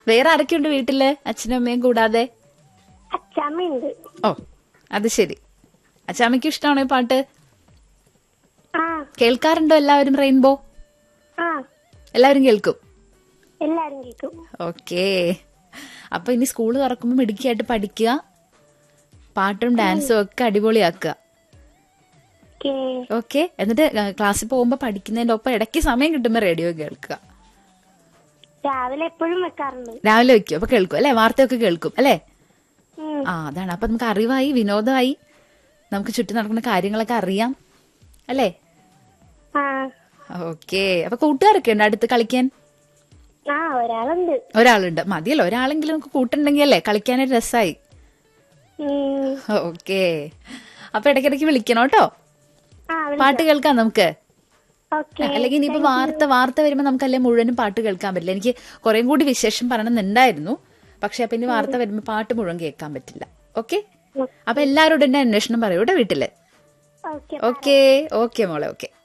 വേറെ ആരൊക്കെയുണ്ട് വീട്ടില് അച്ഛനും അമ്മയും കൂടാതെ അച്ചാമ്മയുണ്ട് ഓ അത് ശരി അച്ചാമ്മയ്ക്ക് ഇഷ്ടമാണോ ഈ പാട്ട് ആ കേൾക്കാറുണ്ടോ എല്ലാവരും റെയിൻബോ ആ എല്ലാവരും കേൾക്കും എല്ലാരും കേൾക്കും ഓക്കേ അപ്പൊ ഇനി സ്കൂൾ തുറക്കുമ്പോൾ മിടുക്കിയായിട്ട് പഠിക്കുക പാട്ടും ഡാൻസും ഒക്കെ അടിപൊളിയാക്കുക ഓക്കേ ഓക്കെ എന്നിട്ട് ക്ലാസ്സിൽ പോകുമ്പോൾ പഠിക്കുന്നതിന്റെ ഒപ്പം ഇടയ്ക്ക് സമയം കിട്ടുമ്പോൾ റേഡിയോ കേൾക്കുക രാവിലെ എപ്പോഴും വെക്കാറുണ്ട് രാവിലെ വെക്കും അപ്പൊ കേൾക്കും അല്ലെ വാർത്തയൊക്കെ കേൾക്കും അല്ലേ ഉം. ആ അതാണ് അപ്പൊ നമുക്ക് അറിവായി വിനോദമായി നമുക്ക് ചുറ്റും നടക്കുന്ന കാര്യങ്ങളൊക്കെ അറിയാം അല്ലേ ആ ഓക്കെ അപ്പൊ കൂട്ടുകാരൊക്കെ ഉണ്ട് അടുത്ത് കളിക്കാൻ ആ ഒരാളുണ്ട് ഒരാളുണ്ട് മതിയല്ലോ ഒരാളെങ്കിലും നമുക്ക് കൂട്ടുണ്ടെങ്കിൽ അല്ലേ കളിക്കാനൊരു രസമായി ഉം. ഓക്കെ അപ്പൊ ഇടയ്ക്കിടയ്ക്ക് വിളിക്കണം കേട്ടോ ആ പാട്ട് കേൾക്കാം നമുക്ക് ഓക്കെ അല്ലെങ്കിൽ ഇനിയിപ്പോ വാർത്ത വാർത്ത വരുമ്പോ നമുക്കല്ലേ മുഴുവനും പാട്ട് കേൾക്കാൻ പറ്റില്ല എനിക്ക് കുറേം കൂടി വിശേഷം പറയണമെന്നുണ്ടായിരുന്നു പക്ഷെ അപ്പൊ ഇനി വാർത്ത വരുമ്പോ പാട്ട് മുഴുവൻ കേൾക്കാൻ പറ്റില്ല ഓക്കെ അപ്പൊ എല്ലാവരോടും എന്നെ അന്വേഷണം പറയൂട്ടെ വീട്ടില് ഓക്കെ ഓക്കെ ഓക്കെ മോളെ ഓക്കെ